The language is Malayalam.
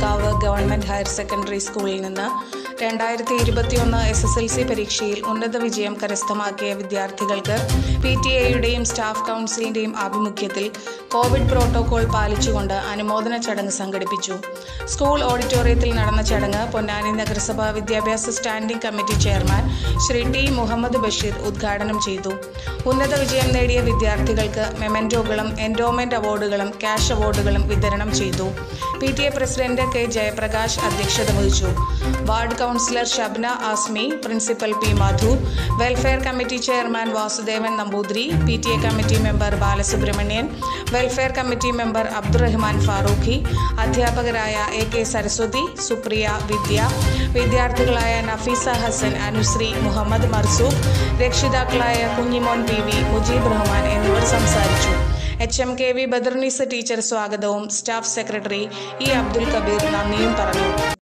കാവ് ഗവൺമെന്റ് ഹയർ സെക്കൻഡറി സ്കൂളിൽ നിന്ന് രണ്ടായിരത്തി ഇരുപത്തിയൊന്ന് എസ് എസ് എൽ സി പരീക്ഷയിൽ ഉന്നത വിജയം കരസ്ഥമാക്കിയ വിദ്യാർത്ഥികൾക്ക് പി ടി എയുടെയും സ്റ്റാഫ് കൗൺസിലിന്റെയും ആഭിമുഖ്യത്തിൽ കോവിഡ് പ്രോട്ടോകോൾ പാലിച്ചുകൊണ്ട് അനുമോദന ചടങ്ങ് സംഘടിപ്പിച്ചു സ്കൂൾ ഓഡിറ്റോറിയത്തിൽ നടന്ന ചടങ്ങ് പൊന്നാനി നഗരസഭ വിദ്യാഭ്യാസ standing committee chairman Shri T Muhammad Basheer ഉദ്ഘാടനം ചെയ്തു ഉന്നത വിജയം നേടിയ വിദ്യാർത്ഥികൾക്ക് മെമന്റോകളും എൻഡോമെന്റ് അവാർഡുകളും ക്യാഷ് അവാർഡുകളും വിതരണം ചെയ്തു P T A president K Jayaprakash അധ്യക്ഷത വഹിച്ചു ward councillor Shabna Asmi principal P Madhu welfare committee chairman Vasudevan Namboothiri P T A committee member Balasubramanian welfare committee member Abdurahman Farooqui അധ്യാപകരായ എ കെ സരസ്വതി സുപ്രിയ വിദ്യ വിദ്യാർത്ഥികളായ നഫീസ ഹസൻ അനുശ്രീ മുഹമ്മദ് മർസൂഖ് രക്ഷിതാക്കളായ കുഞ്ഞിമോൻ പി വി മുജീബ് റഹ്മാൻ എന്നിവർ സംസാരിച്ചു H M K V Badarneesa teacher സ്വാഗതവും staff secretary E Abdul Kabeer നന്ദിയും പറഞ്ഞു